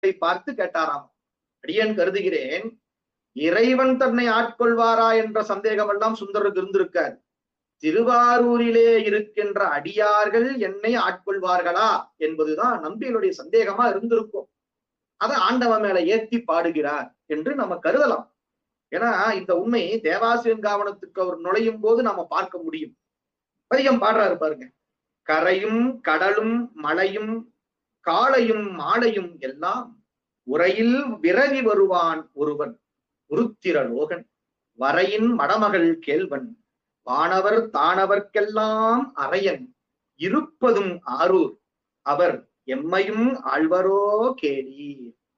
திருவாரூரை பார்த்து கேட்டாராம் அடியேன் கருதுகிறேன் இறைவன் தன்னை ஆட்கொள்வாரா என்ற சந்தேகம் எல்லாம் சுந்தருக்கு இருந்திருக்காது திருவாரூரிலே இருக்கின்ற அடியார்கள் என்னை ஆட்கொள்வார்களா என்பதுதான் நம்பிகளுடைய சந்தேகமா இருந்திருக்கும் அதை ஆண்டவன் மேல ஏத்தி பாடுகிறார் என்று நம்ம கருதலாம் ஏன்னா இந்த உண்மை தேவாசிரியன் காவனத்துக்கு அவர் நுழையும் போது நாம பார்க்க முடியும் பதிகம் பாடுறாரு பாருங்க கரையும் கடலும் மலையும் காளையும் மாலையும் எல்லாம் உரையில் விரவி வருவான் ஒருவன் உருத்திர லோகன் வரையின் மடமகள் கேள்வன் வானவர் தானவர்க்கெல்லாம் அரையன் இருப்பதும் ஆரூர் அவர் எம்மையும் ஆழ்வரோ கேளி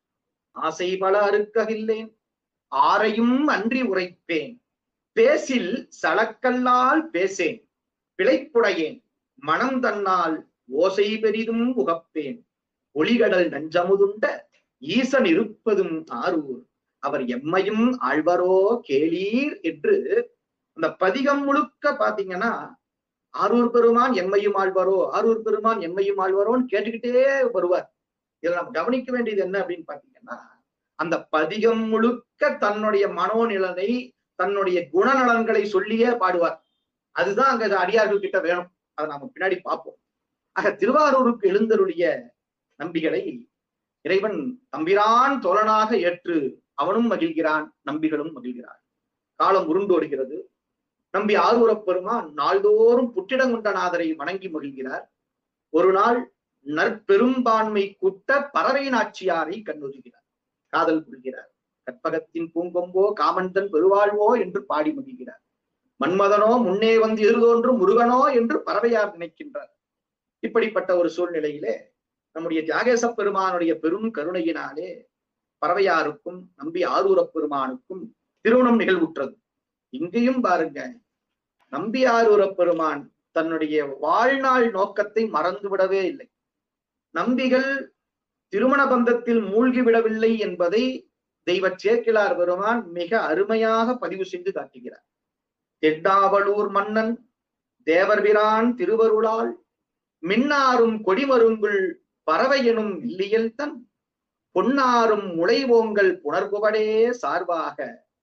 ஆசை பல அறுக்கவில்லேன் ஆரையும் அன்றி உரைப்பேன் பேசில் சலக்கல்லால் பேசேன் பிழைப்புடையேன் மனம் தன்னால் ஓசை பெரிதும் உகப்பேன் ஒளிகடல் நஞ்சமுதுண்ட ஈசன் இருப்பதும் ஆரூர் அவர் எம்மையும் ஆழ்வரோ கேளீர் என்று அந்த பதிகம் முழுக்க பாத்தீங்கன்னா ஆரூர் பெருமான் எம்மையும் ஆழ்வாரோ ஆரூர் பெருமான் எம்மையும் ஆழ்வாரோன்னு கேட்டுக்கிட்டே வருவார் இதுல நம்ம கவனிக்க வேண்டியது என்ன அப்படின்னு பாத்தீங்கன்னா அந்த பதிகம் முழுக்க தன்னுடைய மனோநிலனை தன்னுடைய குணநலன்களை சொல்லியே பாடுவார் அதுதான் அங்க அடியார்கள் கிட்ட வேணும் அதை நாம பின்னாடி பார்ப்போம் ஆக திருவாரூருக்கு எழுந்தருடைய நம்பிகளை இறைவன் தம்பிரான் தோழனாக ஏற்று அவனும் மகிழ்கிறான் நம்பிகளும் மகிழ்கிறான் காலம் உருண்டோடுகிறது நம்பி ஆரூரப் பெருமான் நாள்தோறும் புற்றிடங்குண்டநாதரை வணங்கி மகிழ்கிறார் ஒரு நாள் நற்பெரும்பான்மை கூட்ட பறவை நாச்சியாரை கண்ணுறுகிறார் காதல் கொள்கிறார் கற்பகத்தின் பூங்கொம்போ காமந்தன் பெருவாழ்வோ என்று பாடி மகிழ்கிறார் மன்மதனோ முன்னே வந்து எதிர்தோன்றும் முருகனோ என்று பறவையார் நினைக்கின்றார் இப்படிப்பட்ட ஒரு சூழ்நிலையிலே நம்முடைய தியாகேச பெருமானுடைய பெரும் கருணையினாலே பறவையாருக்கும் நம்பி ஆரூரப் பெருமானுக்கும் திருமணம் நிகழ்வுற்றது இங்கேயும் பாருங்க நம்பி ஆரூரப் பெருமான் தன்னுடைய வாழ்நாள் நோக்கத்தை மறந்துவிடவே இல்லை நம்பிகள் திருமண பந்தத்தில் மூழ்கிவிடவில்லை என்பதை தெய்வ சேக்கிலார் பெருமான் மிக அருமையாக பதிவு செய்து காட்டுகிறார் தெட்டாவளூர் மன்னன் தேவர்பிரான் திருவருளால் மின்னாரும் கொடிமருங்குள் பறவை எனும் இல்லியல் தன் பொன்னாரும் முளைவோங்கள் புணர்புவடே சார்பாக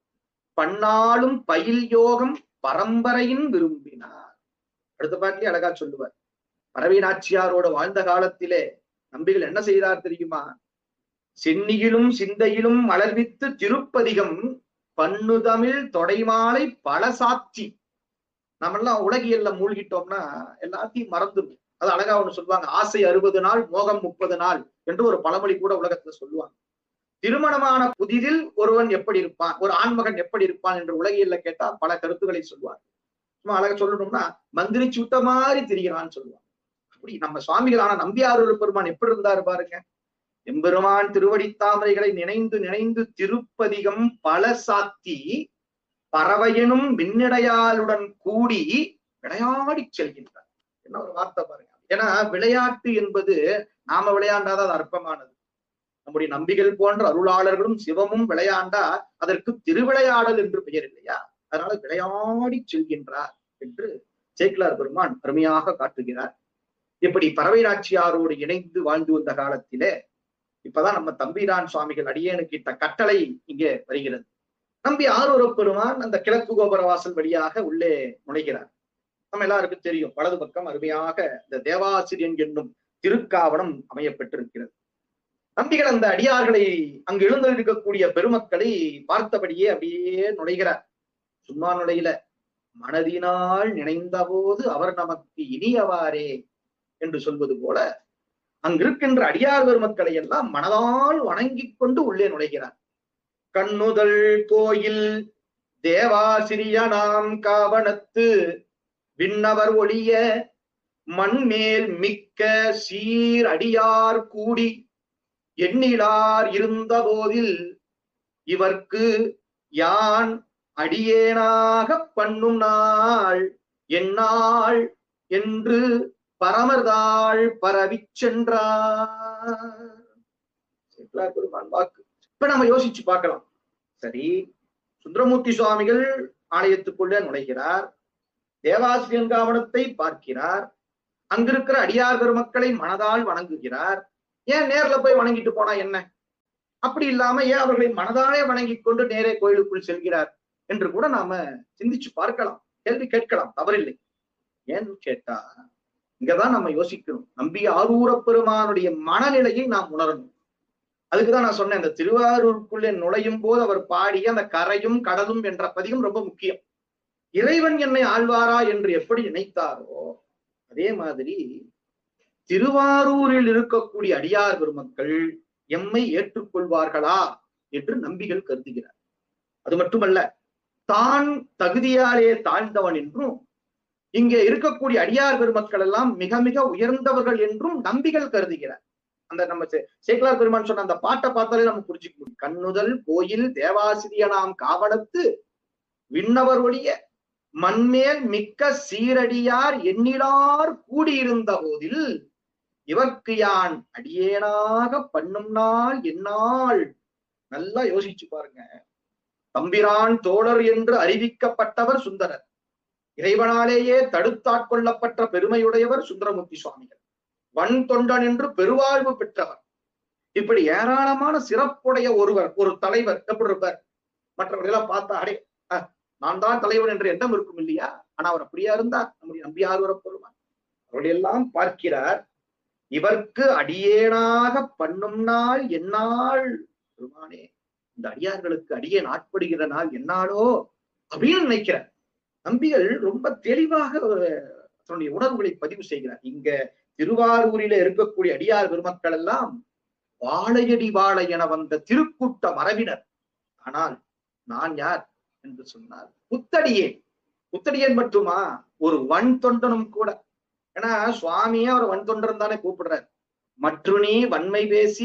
பன்னாலும் பயில் யோகம் பரம்பரையின் விரும்பினார் அடுத்த பாட்டிலே அழகா சொல்லுவார் பறவை நாச்சியாரோட வாழ்ந்த காலத்திலே நம்பிகள் என்ன செய்தார் தெரியுமா சென்னியிலும் சிந்தையிலும் மலர்வித்து திருப்பதிகம் பண்ணுதமிழ் தொடைமாலை பல சாட்சி நம்மெல்லாம் உலகியல்ல மூழ்கிட்டோம்னா எல்லாத்தையும் மறந்துடும் அது அழகா ஒண்ணு சொல்லுவாங்க ஆசை அறுபது நாள் மோகம் முப்பது நாள் என்று ஒரு பழமொழி கூட உலகத்துல சொல்லுவாங்க திருமணமான புதிதில் ஒருவன் எப்படி இருப்பான் ஒரு ஆண்மகன் எப்படி இருப்பான் என்று உலகியல்ல கேட்டா பல கருத்துக்களை சொல்லுவாங்க சும்மா அழகா சொல்லணும்னா மந்திரி சுட்ட மாதிரி திரிகிறான்னு சொல்லுவாங்க அப்படி நம்ம சுவாமிகளான நம்பியாரூர் பெருமான் எப்படி இருந்தாரு பாருங்க எம்பெருமான் திருவடி தாமரைகளை நினைந்து நினைந்து திருப்பதிகம் பல சாத்தி பறவையனும் மின்னடையாளுடன் கூடி விளையாடி செல்கின்றார் என்ன ஒரு வார்த்தை பாருங்க ஏன்னா விளையாட்டு என்பது நாம விளையாண்டாதான் அது அற்பமானது நம்முடைய நம்பிகள் போன்ற அருளாளர்களும் சிவமும் விளையாண்டா அதற்கு திருவிளையாடல் என்று பெயர் இல்லையா அதனால விளையாடி செல்கின்றார் என்று சேக்கிலார் பெருமான் அருமையாக காட்டுகிறார் இப்படி பறவை நாச்சியாரோடு இணைந்து வாழ்ந்து வந்த காலத்திலே இப்பதான் நம்ம தம்பிரான் சுவாமிகள் அடியேனுக்கு இட்ட கட்டளை இங்கே வருகிறது நம்பி ஆரூரப் பெருமான் அந்த கிழக்கு கோபுர வாசல் வழியாக உள்ளே நுழைகிறார் நம்ம எல்லாருக்கும் தெரியும் வலது பக்கம் அருமையாக இந்த தேவாசிரியன் என்னும் திருக்காவணம் அமையப்பட்டிருக்கிறது நம்பிகள் அந்த அடியார்களை அங்கு எழுந்திருக்கக்கூடிய பெருமக்களை பார்த்தபடியே அப்படியே நுழைகிறார் சும்மா நுழையில மனதினால் நினைந்தபோது அவர் நமக்கு இனியவாரே என்று சொல்வது போல அங்கிருக்கின்ற அடியார் பெருமக்களை எல்லாம் மனதால் வணங்கிக் கொண்டு உள்ளே நுழைகிறார் கண்ணுதல் கோயில் தேவாசிரியனாம் காவணத்து விண்ணவர் ஒளிய மண்மேல் மிக்க சீர் அடியார் கூடி எண்ணிலார் இருந்த போதில் இவர்க்கு யான் அடியேனாக பண்ணும் நாள் எந்நாள் என்று பரமர்தாள் பரவிச் சென்றார் பெருமான் வாக்கு இப்ப நம்ம யோசிச்சு பார்க்கலாம் சரி சுந்தரமூர்த்தி சுவாமிகள் ஆலயத்துக்குள்ளே நுழைகிறார் தேவாசிரியன் காவணத்தை பார்க்கிறார் அங்கிருக்கிற அடியார் பெருமக்களை மனதால் வணங்குகிறார் ஏன் நேர்ல போய் வணங்கிட்டு போனா என்ன அப்படி இல்லாம ஏன் அவர்களை மனதாலே வணங்கிக் கொண்டு நேரே கோயிலுக்குள் செல்கிறார் என்று கூட நாம சிந்திச்சு பார்க்கலாம் கேள்வி கேட்கலாம் தவறில்லை ஏன்னு கேட்டா இங்கதான் நம்ம யோசிக்கணும் நம்பி ஆரூர பெருமானுடைய மனநிலையை நாம் உணரணும் அதுக்குதான் நான் சொன்னேன் இந்த திருவாரூருக்குள்ளே நுழையும் போது அவர் பாடிய அந்த கரையும் கடலும் என்ற பதிகம் ரொம்ப முக்கியம் இறைவன் என்னை ஆழ்வாரா என்று எப்படி நினைத்தாரோ அதே மாதிரி திருவாரூரில் இருக்கக்கூடிய அடியார் பெருமக்கள் எம்மை ஏற்றுக்கொள்வார்களா என்று நம்பிகள் கருதுகிறார் அது மட்டுமல்ல தான் தகுதியாலே தாழ்ந்தவன் என்றும் இங்கே இருக்கக்கூடிய அடியார் பெருமக்கள் எல்லாம் மிக மிக உயர்ந்தவர்கள் என்றும் நம்பிகள் கருதுகிறார் அந்த நம்ம சே- சேக்கலார் பெருமான் சொன்ன அந்த பாட்டை பார்த்தாலே நம்ம புரிஞ்சுக்க முடியும் கண்ணுதல் கோயில் தேவாசிரியனாம் காவலத்து விண்ணவர் ஒழிய மண்மேல் மிக்க சீரடியார் எண்ணிலார் கூடியிருந்த போதில் இவர்க்கு யான் அடியேனாக பண்ணும் நாள் எந்நாள் நல்லா யோசிச்சு பாருங்க தம்பிரான் தோழர் என்று அறிவிக்கப்பட்டவர் சுந்தரர் இறைவனாலேயே தடுத்தாட்கொள்ளப்பட்ட பெருமையுடையவர் சுந்தரமூர்த்தி சுவாமிகள் வன் தொண்டன் என்று பெருவாழ்வு பெற்றவர் இப்படி ஏராளமான சிறப்புடைய ஒருவர் ஒரு தலைவர் எப்படி இருப்பார் மற்றவர்களெல்லாம் பார்த்தா அடே அஹ், நான் தான் தலைவன் என்ற எண்ணம் இருக்கும் இல்லையா ஆனா அவர் அப்படியா இருந்தார் நம்முடைய நம்பியார் பெருமான் அவர்களெல்லாம் பார்க்கிறார் இவர்க்கு அடியேனாக பண்ணும் நாள் எந்நாள் பெருமானே இந்த அடியார்களுக்கு அடியேன் ஆட்படுகிற நாள் என்னாலோ அப்படின்னு நினைக்கிறார் நம்பிகள் ரொம்ப தெளிவாக ஒரு தன்னுடைய உணர்வுகளை பதிவு செய்கிறார் இங்க திருவாரூரில இருக்கக்கூடிய அடியார் பெருமக்கள் எல்லாம் வாழையடி வாழை என வந்த திருக்கூட்ட மரபினர் ஆனால் நான் யார் என்று சொன்னார் புத்தடியேன் புத்தடியேன் மட்டுமா ஒரு வன் தொண்டனும் கூட ஏன்னா சுவாமியே அவர் வன் தொண்டன் தானே கூப்பிடுறார் மற்று நீ வன்மை பேசி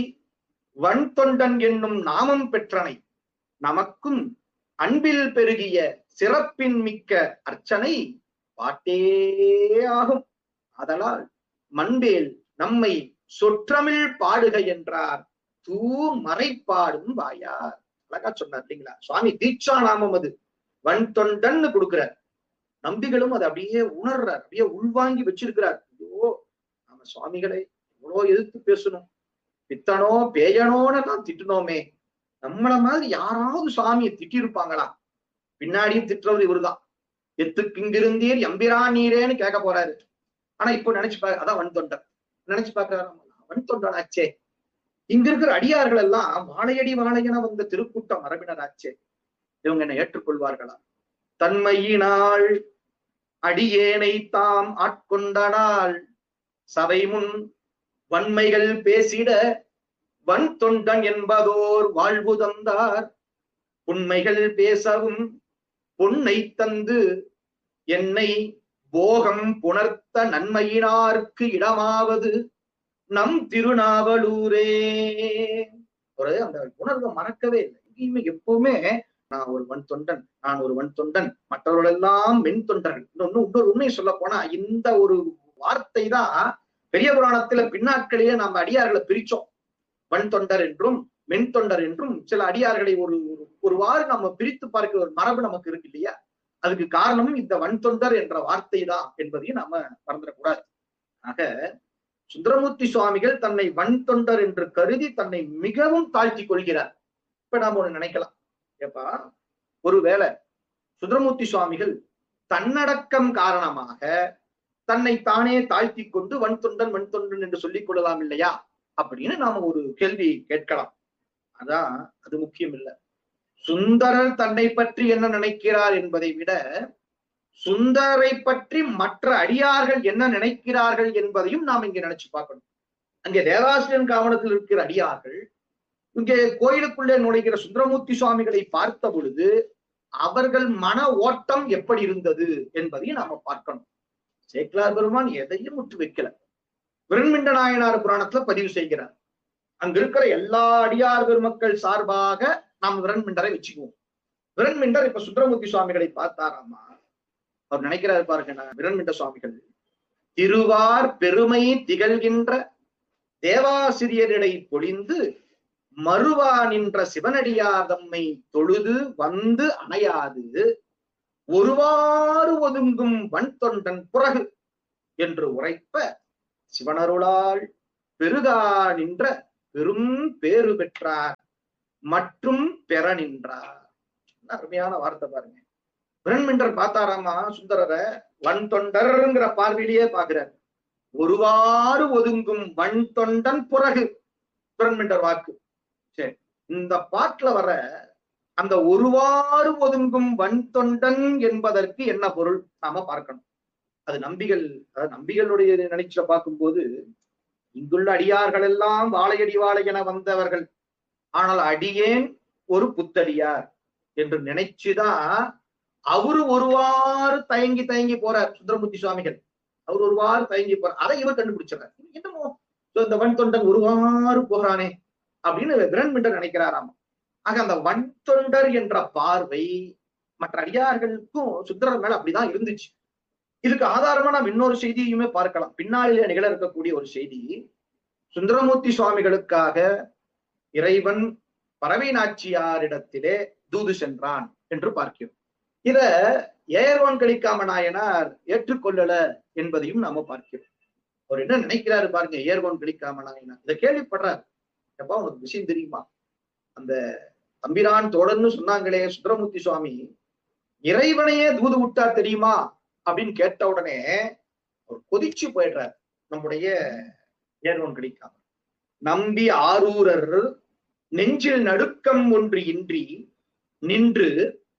வன் தொண்டன் என்னும் நாமம் பெற்றனை நமக்கும் அன்பில் பெருகிய சிறப்பின் மிக்க அர்ச்சனை பாட்டே ஆகும் அதனால் மண்பேல் நம்மை சொற்றமிழ் பாடுக என்றார் தூ மறைப்பாடும் வாயார் அழகா சொன்னார் இல்லைங்களா சுவாமி தீட்சா நாமம் அது வன் தொண்டன்னு கொடுக்கிறார் நம்பிகளும் அதை அப்படியே உணர்றார் அப்படியே உள்வாங்கி வச்சிருக்கிறார் ஐயோ நாம சுவாமிகளை எவ்வளோ எதிர்த்து பேசணும் பித்தனோ பேயனோன்னு நான் திட்டினோமே நம்மள மாதிரி யாராவது சுவாமியை திட்டிருப்பாங்களா பின்னாடியும் திட்டுறவர் இவருதான் எத்துக்கு இங்கிருந்தீர் எம்பிரா நீரேன்னு கேட்க போறாரு ஆனா இப்போ நினைச்சு பா அதான் வன் தொண்டன் நினைச்சு பாக்குறாரு வன் தொண்டன் ஆச்சே இங்க இருக்கிற அடியார்கள் எல்லாம் வாழையடி வாழையென வந்த திருக்கூட்ட மரபினர் ஆச்சே இவங்க என்ன ஏற்றுக்கொள்வார்களா தன்மையினால் அடியேனை தாம் ஆட்கொண்டனால் சபை முன் வன்மைகள் பேசிட வன் தொண்டன் என்பதோர் வாழ்வு தந்தார் உண்மைகள் பேசவும் பொன்னை தந்து என்னை போகம் புணர்த்த நன்மையினார்க்கு இடமாவது நம் திருநாவலூரே ஒரு அந்த உணர்வை மறக்கவே இல்லை எங்கேயுமே எப்பவுமே நான் ஒரு வன் தொண்டன் நான் ஒரு வன் தொண்டன் மற்றவர்கள் எல்லாம் மென் தொண்டர்கள் இன்னொன்னு இன்னொரு உண்மையை சொல்ல போனா இந்த ஒரு வார்த்தை தான் பெரிய புராணத்துல பின்னாட்களிலே நாம் அடியார்களை பிரிச்சோம் வன் தொண்டர் என்றும் மென் தொண்டர் என்றும் சில அடியார்களை ஒரு ஒரு- ஒருவாறு நம்ம பிரித்து பார்க்கிற ஒரு மரபு நமக்கு இருக்கு இல்லையா அதுக்கு காரணமும் இந்த வன் தொண்டர் என்ற வார்த்தை தான் என்பதையும் நாம மறந்துடக்கூடாது ஆக சுந்தரமூர்த்தி சுவாமிகள் தன்னை வன் தொண்டர் என்று கருதி தன்னை மிகவும் தாழ்த்தி கொள்கிறார் இப்ப நாம ஒண்ணு நினைக்கலாம் ஏப்பா ஒருவேளை சுந்தரமூர்த்தி சுவாமிகள் தன்னடக்கம் காரணமாக தன்னை தானே தாழ்த்தி கொண்டு வன் தொண்டன் வன் தொண்டன் என்று சொல்லிக் கொள்ளலாம் இல்லையா அப்படின்னு நாம ஒரு கேள்வி கேட்கலாம் அதான் அது முக்கியம் இல்ல சுந்தரர் தன்னை பற்றி என்ன நினைக்கிறார் என்பதை விட சுந்தரை பற்றி மற்ற அடியார்கள் என்ன நினைக்கிறார்கள் என்பதையும் நாம் இங்க நினைச்சு பார்க்கணும் அங்கே தேவாசிரியன் காவனத்தில் இருக்கிற அடியார்கள் இங்கே கோயிலுக்குள்ளே நுழைகிற சுந்தரமூர்த்தி சுவாமிகளை பார்த்த பொழுது அவர்கள் மன ஓட்டம் எப்படி இருந்தது என்பதையும் நாம பார்க்கணும் சேக்கலார் பெருமான் எதையும் விட்டு வைக்கல விரண்மிண்ட நாயனார் புராணத்துல பதிவு செய்கிறார் அங்க இருக்கிற எல்லா அடியார் பெருமக்கள் சார்பாக நாம் விரண்மிண்டரை வச்சுக்குவோம் விரண்மிண்டர் இப்ப சுந்தரமூர்த்தி சுவாமிகளை பார்த்தாராமா அவர் நினைக்கிறாரு பாருங்க விரண்மிண்ட சுவாமிகள் திருவார் பெருமை திகழ்கின்ற தேவாசிரியரிடை பொழிந்து மறுவா நின்ற சிவனடியார் தம்மை தொழுது வந்து அணையாது ஒருவாறு ஒதுங்கும் வன் தொண்டன் புறகு என்று உரைப்ப சிவனருளால் பெருகா நின்ற பெரும் பேறு பெற்றார் மற்றும் பெற நின்றார் என்ன அருமையான வார்த்தை பாருங்க பிரண்மிண்டர் பார்த்தாராமா சுந்தரரை வன் தொண்டர்ங்கிற பார்வையிலேயே பாக்குறார் ஒருவாறு ஒதுங்கும் வன் தொண்டன் புறகு பிரண்மிண்டர் வாக்கு சரி இந்த பாட்டுல வர அந்த ஒருவாறு ஒதுங்கும் வன் தொண்டன் என்பதற்கு என்ன பொருள் நாம பார்க்கணும் அது நம்பிகள் அதாவது நம்பிகளுடைய நினைச்சுல பார்க்கும்போது இங்குள்ள அடியார்கள் எல்லாம் வாழையடி வாழை என வந்தவர்கள் ஆனால் அடியேன் ஒரு புத்தடியார் என்று நினைச்சுதான் அவரு ஒருவாறு தயங்கி தயங்கி போறார் சுந்தரமூர்த்தி சுவாமிகள் அவர் ஒருவாறு தயங்கி போறார் அதை இவர் கண்டுபிடிச்சார் என்னமோ இந்த வன் தொண்டன் ஒருவாறு போகிறானே அப்படின்னு பிரண்மிண்டர் நினைக்கிறாராம் ஆக அந்த வன் தொண்டர் என்ற பார்வை மற்ற அடியார்களுக்கும் சுந்தரர் மேல அப்படிதான் இருந்துச்சு இதுக்கு ஆதாரமா நாம் இன்னொரு செய்தியுமே பார்க்கலாம் பின்னாளிலே நிகழ இருக்கக்கூடிய ஒரு செய்தி சுந்தரமூர்த்தி சுவாமிகளுக்காக இறைவன் பறவை நாச்சியாரிடத்திலே தூது சென்றான் என்று பார்க்கிறோம் இத ஏர்வான் கலிக்காம நாயனார் ஏற்றுக்கொள்ளல என்பதையும் நாம பார்க்கிறோம் அவர் என்ன நினைக்கிறாரு பாருங்க ஏர்வான் கலிக்காம நாயனார் இதை கேள்விப்படுறாரு எப்பா உனக்கு விஷயம் தெரியுமா அந்த தம்பிரான் தோழன்னு சொன்னாங்களே சுந்தரமூர்த்தி சுவாமி இறைவனையே தூது விட்டா தெரியுமா அப்படின்னு கேட்ட உடனே அவர் கொதிச்சு போயிடுறார் நம்முடைய ஏர்வன் கிடைக்காம நம்பி ஆரூரர் நெஞ்சில் நடுக்கம் ஒன்று இன்றி நின்று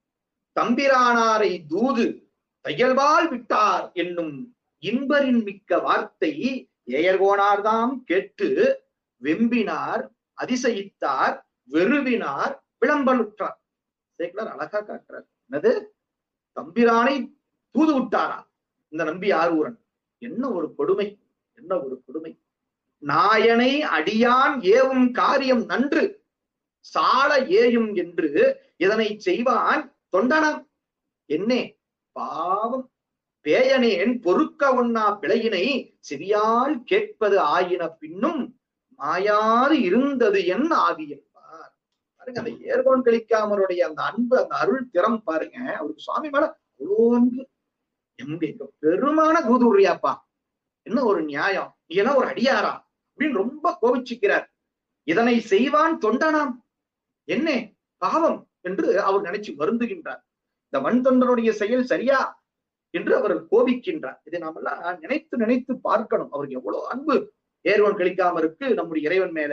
தம்பிரானாரை தூது தையல்வால் விட்டார் என்னும் இன்பரின் மிக்க வார்த்தை ஏயர்கோனார்தாம் கேட்டு வெம்பினார் அதிசயித்தார் வெறுவினார் விளம்பலுற்றார் சேக்கலர் அழகா காட்டுறார் என்னது தம்பிரானை தூது விட்டாரா இந்த நம்பி ஆரூரன் என்ன ஒரு கொடுமை என்ன ஒரு கொடுமை நாயனை அடியான் ஏவும் காரியம் நன்று சால ஏயும் என்று இதனை செய்வான் தொண்டனம் என்னே பாவம் பேயனேன் பொறுக்க ஒண்ணா பிழையினை செவியால் கேட்பது ஆயின பின்னும் மாயாது இருந்தது என் ஆவியப்பார் பாருங்க அந்த ஏர்கோன் கழிக்காமருடைய அந்த அன்பு அந்த அருள் திறம் பாருங்க அவருக்கு சுவாமி மேல அவ்வளோ அன்பு எங்க பெருமான தூதுரியாப்பா என்ன ஒரு நியாயம் நீ எல்லாம் ஒரு அடியாரா அப்படின்னு ரொம்ப கோபிச்சுக்கிறார் இதனை செய்வான் தொண்டனாம் என்ன பாவம் என்று அவர் நினைச்சு வருந்துகின்றார் இந்த வன் தொண்டனுடைய செயல் சரியா என்று அவர் கோபிக்கின்றார் இதை நாம எல்லாம் நினைத்து நினைத்து பார்க்கணும் அவருக்கு எவ்வளவு அன்பு ஏர்வன் கழிக்காம இருக்கு நம்முடைய இறைவன் மேல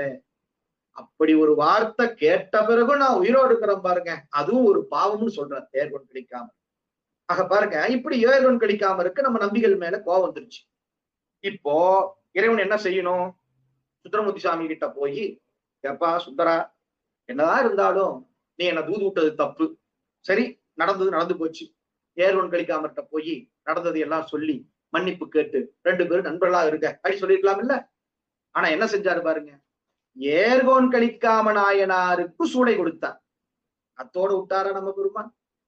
அப்படி ஒரு வார்த்தை கேட்ட பிறகு நான் உயிரோடு இருக்கிறேன் பாருங்க அதுவும் ஒரு பாவம்னு சொல்றார் ஏர்வன் கழிக்காம ஆக பாருங்க இப்படி ஏர்வன் கழிக்காம இருக்கு நம்ம நம்பிகள் மேல கோவம் வந்துருச்சு இப்போ இறைவன் என்ன செய்யணும் சுந்தரமூர்த்தி சாமி கிட்ட போய் ஏப்பா சுந்தரா என்னதான் இருந்தாலும் நீ என்ன தூது விட்டது தப்பு சரி நடந்தது நடந்து போச்சு ஏர்வன் கழிக்காமர்கிட்ட போய் நடந்தது எல்லாம் சொல்லி மன்னிப்பு கேட்டு ரெண்டு பேரும் நண்பர்களா இருக்க அப்படி சொல்லிருக்கலாம் இல்ல ஆனா என்ன செஞ்சாரு பாருங்க ஏர்கோன் கழிக்காம நாயனாருக்கு சூளை கொடுத்தார் அத்தோட விட்டாரா நம்ம பெருமான்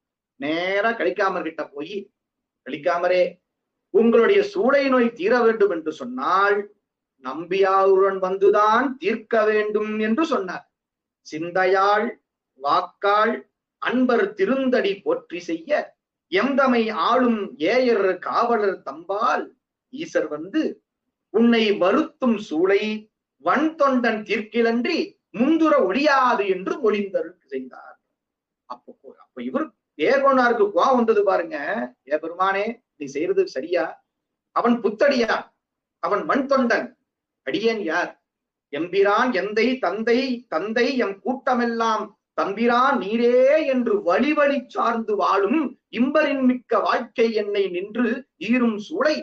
நேரா கழிக்காமர் கிட்ட போய் கழிக்காமரே உங்களுடைய சூளை நோய் தீர வேண்டும் என்று சொன்னால் நம்பியாருடன் வந்துதான் தீர்க்க வேண்டும் என்று சொன்னார் சிந்தையாள் வாக்காள் அன்பர் திருந்தடி போற்றி செய்ய எந்தமை ஆளும் ஏயர் காவலர் தம்பால் ஈசர் வந்து உன்னை வருத்தும் சூளை வன் தொண்டன் தீர்க்கிலன்றி முந்துர ஒழியாது என்று மொழிந்தருள் செய்தார் அப்போ அப்ப இவர் ஏகோனாருக்கு கோவம் வந்தது பாருங்க ஏ பெருமானே நீ செய்யறது சரியா அவன் புத்தடியா அவன் மண் தொண்டன் அடியேன் யார் எம்பிரான் எந்தை தந்தை தந்தை எம் கூட்டமெல்லாம் தம்பிரான் நீரே என்று வழி வழி சார்ந்து வாழும் இம்பரின் மிக்க வாழ்க்கை என்னை நின்று ஈரும் சூளை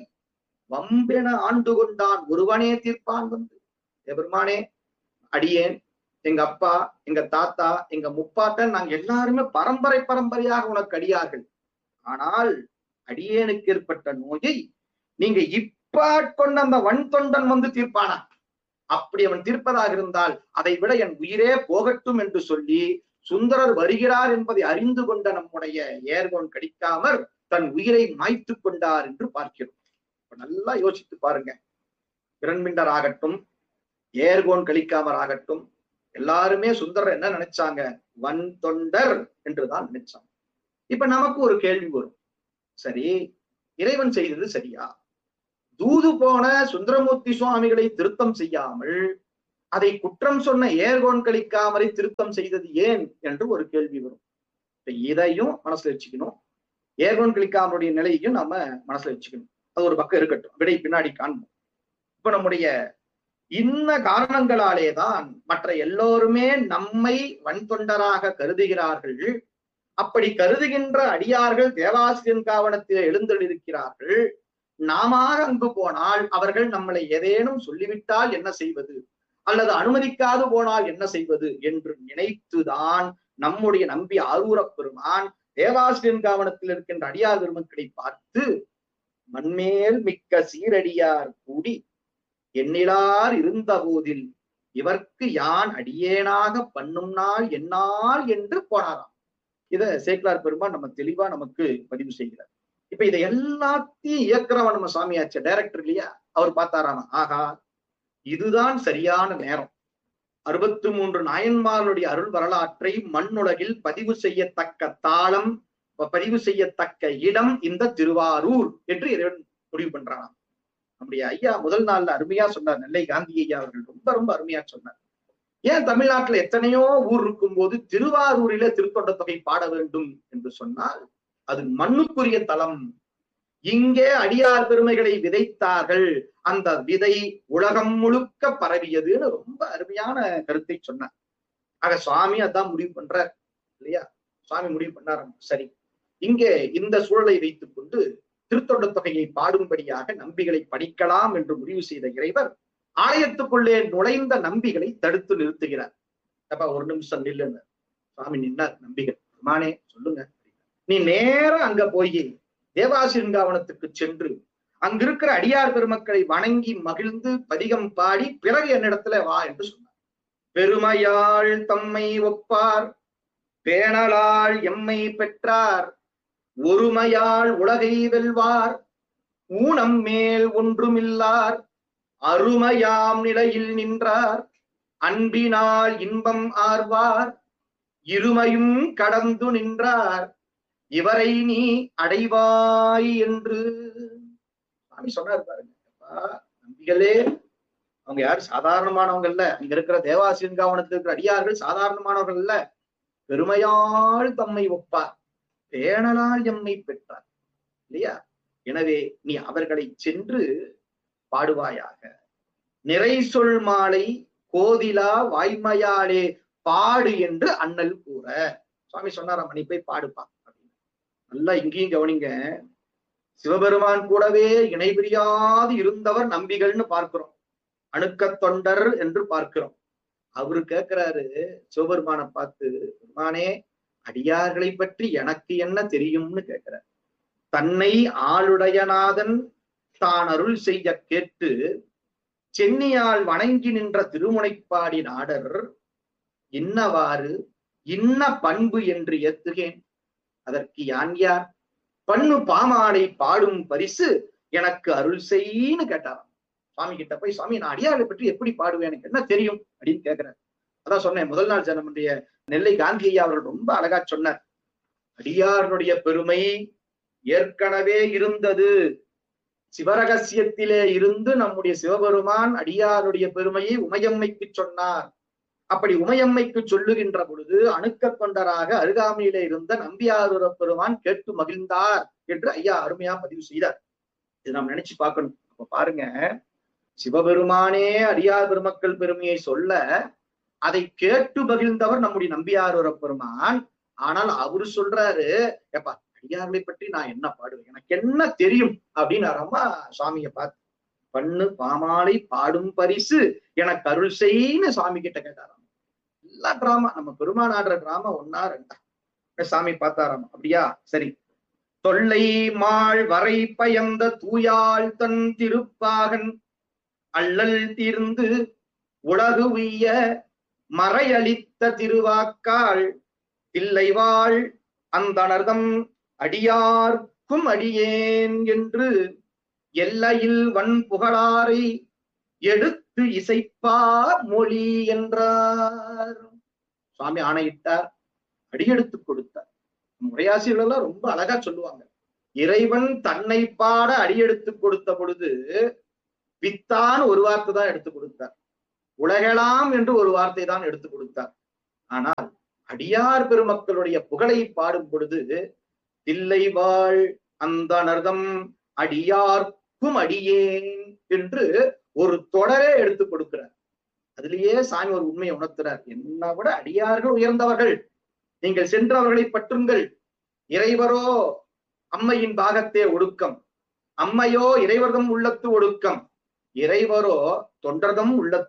வம்பென ஆண்டு கொண்டான் ஒருவனே தீர்ப்பான் வந்து பெருமானே அடியேன் எங்க அப்பா எங்க தாத்தா எங்க முப்பாட்டன் நாங்க எல்லாருமே பரம்பரை பரம்பரையாக உனக்கு அடியார்கள் ஆனால் அடியேனுக்கு ஏற்பட்ட நோயை நீங்க இப்ப கொண்ட அந்த வன் தொண்டன் வந்து தீர்ப்பானா அப்படி அவன் தீர்ப்பதாக இருந்தால் அதை விட என் உயிரே போகட்டும் என்று சொல்லி சுந்தரர் வருகிறார் என்பதை அறிந்து கொண்ட நம்முடைய ஏர்கோன் கடிக்காமற் தன் உயிரை மாய்த்து கொண்டார் என்று பார்க்கிறோம் நல்லா யோசித்து பாருங்க இரண்மிண்டர் ஆகட்டும் ஏர்கோன் கழிக்காமர் ஆகட்டும் எல்லாருமே சுந்தரர் என்ன நினைச்சாங்க வன் தொண்டர் என்றுதான் நினைச்சாங்க இப்ப நமக்கு ஒரு கேள்வி வரும் சரி இறைவன் செய்தது சரியா தூது போன சுந்தரமூர்த்தி சுவாமிகளை திருத்தம் செய்யாமல் அதை குற்றம் சொன்ன ஏர்கோன் கழிக்காமரை திருத்தம் செய்தது ஏன் என்று ஒரு கேள்வி வரும் இப்ப இதையும் மனசுல வச்சுக்கணும் ஏர்கோன் கழிக்காமருடைய நிலையையும் நாம மனசுல வச்சுக்கணும் அது ஒரு பக்கம் இருக்கட்டும் விடை பின்னாடி காண்போம் இப்ப நம்முடைய இன்ன காரணங்களாலே தான் மற்ற எல்லோருமே நம்மை வன்தொண்டராக கருதுகிறார்கள் அப்படி கருதுகின்ற அடியார்கள் தேவாசிரியன் காவனத்தில் எழுந்தெழுக்கிறார்கள் நாம அங்கு போனால் அவர்கள் நம்மளை ஏதேனும் சொல்லிவிட்டால் என்ன செய்வது அல்லது அனுமதிக்காது போனால் என்ன செய்வது என்று நினைத்துதான் நம்முடைய நம்பி ஆரூரப் பெருமான் தேவாசிரியன் காவனத்தில் இருக்கின்ற அடியார் பெருமக்களை பார்த்து மண்மேல் மிக்க சீரடியார் கூடி எண்ணிலார் இருந்த போதில் இவர்க்கு யான் அடியேனாக பண்ணும் நாள் என்னால் என்று போனாராம் இத சேக்கலார் பெருமான் நம்ம தெளிவா நமக்கு பதிவு செய்கிறார் இப்ப இதை எல்லாத்தையும் இயக்குறவன் நம்ம சாமியாச்ச டைரக்டர் இல்லையா அவர் பார்த்தாராமா ஆகா இதுதான் சரியான நேரம் அறுபத்தி மூன்று நாயன்மார்களுடைய அருள் வரலாற்றை மண்ணுலகில் பதிவு செய்யத்தக்க தாளம் பதிவு செய்யத்தக்க இடம் இந்த திருவாரூர் என்று இறைவன் முடிவு பண்றானாம் நம்முடைய ஐயா முதல் நாள்ல அருமையா சொன்னார் நெல்லை காந்தி ஐயா அவர்கள் ரொம்ப ரொம்ப அருமையா சொன்னார் ஏன் தமிழ்நாட்டுல எத்தனையோ ஊர் இருக்கும் போது திருவாரூரில திருத்தொண்ட தொகை பாட வேண்டும் என்று சொன்னால் அது மண்ணுக்குரிய தலம் இங்கே அடியார் பெருமைகளை விதைத்தார்கள் அந்த விதை உலகம் முழுக்க பரவியதுன்னு ரொம்ப அருமையான கருத்தை சொன்னார் ஆக சுவாமி அதான் முடிவு பண்றார் இல்லையா சுவாமி முடிவு பண்ணார் சரி இங்கே இந்த சூழலை வைத்துக் கொண்டு திருத்தொண்ட தொகையை பாடும்படியாக நம்பிகளை படிக்கலாம் என்று முடிவு செய்த இறைவர் ஆலயத்துக்குள்ளே நுழைந்த நம்பிகளை தடுத்து நிறுத்துகிறார் அப்ப ஒரு நிமிஷம் நில்லுங்க சுவாமி நின்னார் நம்பிகள் பெருமானே சொல்லுங்க நீ நேரம் அங்க போய் தேவாசிருங்காவனத்துக்கு சென்று அங்கிருக்கிற அடியார் பெருமக்களை வணங்கி மகிழ்ந்து பதிகம் பாடி பிறகு என்னிடத்துல வா என்று சொன்னார் பெருமையாள் தம்மை ஒப்பார் பேணலாள் எம்மை பெற்றார் ஒருமையாள் உலகை வெல்வார் ஊனம் மேல் ஒன்றுமில்லார் அருமையாம் நிலையில் நின்றார் அன்பினால் இன்பம் ஆர்வார் இருமையும் கடந்து நின்றார் இவரை நீ அடைவாய் என்று சாமி சொன்னார் பாருங்க நம்பிகளே அவங்க யாரு சாதாரணமானவங்க இல்ல அங்க இருக்கிற தேவாசியங்காவனத்தில் இருக்கிற அடியார்கள் சாதாரணமானவர்கள் இல்ல பெருமையால் தம்மை ஒப்பார் பேணலால் எம்மை பெற்றார் இல்லையா எனவே நீ அவர்களை சென்று பாடுவாயாக நிறை சொல் மாலை கோதிலா வாய்மையாலே பாடு என்று அண்ணல் கூற சுவாமி சொன்னாராம் நீ போய் பாடுப்பா அப்படின்னு நல்லா இங்கேயும் கவனிங்க சிவபெருமான் கூடவே இணை பிரியாது இருந்தவர் நம்பிகள்னு பார்க்கிறோம் அணுக்க தொண்டர் என்று பார்க்கிறோம் அவரு கேட்கிறாரு சிவபெருமானை பார்த்து பெருமானே அடியார்களை பற்றி எனக்கு என்ன தெரியும்னு கேட்கிறார் தன்னை ஆளுடையநாதன் தான் அருள் செய்ய கேட்டு சென்னியால் வணங்கி நின்ற திருமுனைப்பாடி நாடர் இன்னவாறு இன்ன பண்பு என்று ஏத்துகேன் அதற்கு யான் யார் பண்ணு பாமாலை பாடும் பரிசு எனக்கு அருள் செய்ன்னு கேட்டாராம் சுவாமி கிட்ட போய் சுவாமி நான் அடியார்களை பற்றி எப்படி பாடுவேன் எனக்கு என்ன தெரியும் அப்படின்னு கேட்கிறார் அதான் சொன்னேன் முதல் நாள் ஜனமுடைய நெல்லை காந்தி ஐயா அவர்கள் ரொம்ப அழகா சொன்னார் அடியாருடைய பெருமை ஏற்கனவே இருந்தது சிவரகசியத்திலே இருந்து நம்முடைய சிவபெருமான் அடியாருடைய பெருமையை உமையம்மைக்கு சொன்னார் அப்படி உமையம்மைக்கு சொல்லுகின்ற பொழுது அணுக்க கொண்டராக அருகாமையிலே இருந்த நம்பியாரூர பெருமான் கேட்டு மகிழ்ந்தார் என்று ஐயா அருமையா பதிவு செய்தார் இது நாம் நினைச்சு பார்க்கணும் அப்ப பாருங்க சிவபெருமானே அடியார் பெருமக்கள் பெருமையை சொல்ல அதை கேட்டு மகிழ்ந்தவர் நம்முடைய நம்பியாரூர பெருமான் ஆனால் அவரு சொல்றாரு எப்பா அடியார்களை பற்றி நான் என்ன பாடுவேன் எனக்கு என்ன தெரியும் அப்படின்னு அம்மா சுவாமிய பார்த்து பண்ணு பாமாலை பாடும் பரிசு எனக்கு அருள் செய்ன்னு சாமி கிட்ட கேட்டாராம் எல்லா டிராமா நம்ம பெருமான் ஆடுற டிராமா ஒன்னா ரெண்டா சாமி பார்த்தாராம் அப்படியா சரி தொல்லை மாள் வரை பயந்த தூயாள் தன் திருப்பாகன் அள்ளல் தீர்ந்து உலகு உய்ய மறையளித்த திருவாக்காள் தில்லைவாள் அந்தணர்தம் அடியார்க்கும் அடியேன் என்று எல்லையில் வன் புகழாரை எடுத்து இசைப்பா மொழி என்றார் சுவாமி ஆணையிட்டார் அடியெடுத்து கொடுத்தார் முறையாசிரியர்கள் எல்லாம் ரொம்ப அழகா சொல்லுவாங்க இறைவன் தன்னை பாட அடியெடுத்து கொடுத்த பொழுது வித்தான் ஒரு வார்த்தை தான் எடுத்து கொடுத்தார் உலகெலாம் என்று ஒரு வார்த்தை தான் எடுத்து கொடுத்தார் ஆனால் அடியார் பெருமக்களுடைய புகழை பாடும் பொழுது தில்லை வாழ் அந்த நர்தம் அடியார்க்கும் அடியேன் என்று ஒரு தொடரே எடுத்து கொடுக்கிறார் அதுலயே சாமி ஒரு உண்மையை உணர்த்துறார் என்ன விட அடியார்கள் உயர்ந்தவர்கள் நீங்கள் சென்று அவர்களை பற்றுங்கள் இறைவரோ அம்மையின் பாகத்தே ஒடுக்கம் அம்மையோ இறைவர்தம் உள்ளத்து ஒடுக்கம் இறைவரோ தொண்டர்தம் உள்ளத்து